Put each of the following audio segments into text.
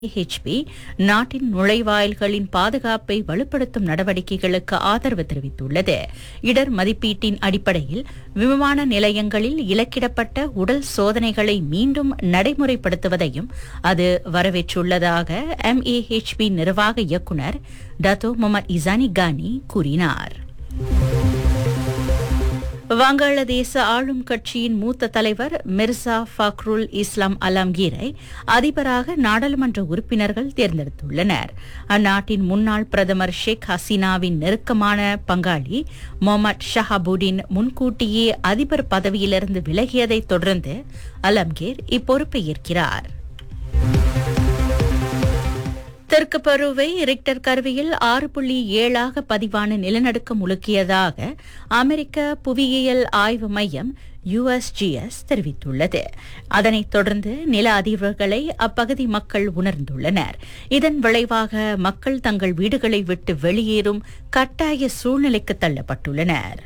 HP நாட்டின் நுழைவாயில்களின் பாதுகாப்பை வலுப்படுத்தும் நடவடிக்கைகளுக்கு ஆதரவு தெரிவித்துள்ளது இடர் மதிப்பீட்டின் அடிப்படையில் விமான நிலையங்களில் இலக்கிடப்பட்ட உடல் சோதனைகளை மீண்டும் நடைமுறைப்படுத்துவதையும் அது வரவேற்றுள்ளதாக எம்ஏஹெச்பி நிர்வாக இயக்குநர் டத்தோ முகமது இசானி கானி கூறினார் வங்காளதேச ஆளும் கட்சியின் மூத்த தலைவர் மிர்சா ஃபக்ருல் இஸ்லாம் அலாம்கீரை அதிபராக நாடாளுமன்ற உறுப்பினர்கள் தேர்ந்தெடுத்துள்ளனர் அந்நாட்டின் முன்னாள் பிரதமர் ஷேக் ஹசீனாவின் நெருக்கமான பங்காளி மொஹமட் ஷஹாபுடின் முன்கூட்டியே அதிபர் பதவியிலிருந்து விலகியதைத் தொடர்ந்து அலம்கீர் இப்பொறுப்பை ஏற்கிறார் தெற்கு பருவை ரிக்டர் கருவியில் ஆறு புள்ளி ஏழாக பதிவான நிலநடுக்கம் உலுக்கியதாக அமெரிக்க புவியியல் ஆய்வு மையம் யுஎஸ்ஜிஎஸ் தெரிவித்துள்ளது அதனைத் தொடர்ந்து நில அதிர்வுகளை அப்பகுதி மக்கள் உணர்ந்துள்ளனர் இதன் விளைவாக மக்கள் தங்கள் வீடுகளை விட்டு வெளியேறும் கட்டாய சூழ்நிலைக்கு தள்ளப்பட்டுள்ளனர்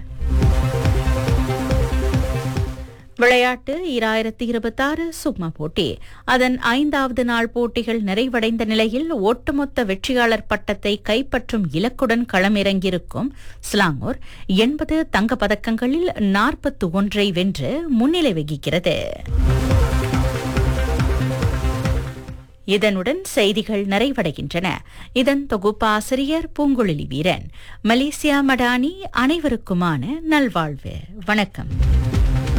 விளையாட்டு இராயிரத்தி இருபத்தாறு சுக்மா போட்டி அதன் ஐந்தாவது நாள் போட்டிகள் நிறைவடைந்த நிலையில் ஒட்டுமொத்த வெற்றியாளர் பட்டத்தை கைப்பற்றும் இலக்குடன் களமிறங்கியிருக்கும் ஸ்லாங்கூர் எண்பது தங்கப் பதக்கங்களில் நாற்பத்தி ஒன்றை வென்று முன்னிலை வகிக்கிறது இதனுடன் செய்திகள் நிறைவடைகின்றன இதன் தொகுப்பாசிரியர் பூங்குழலி வீரன் மலேசியா மடானி அனைவருக்குமான நல்வாழ்வு வணக்கம்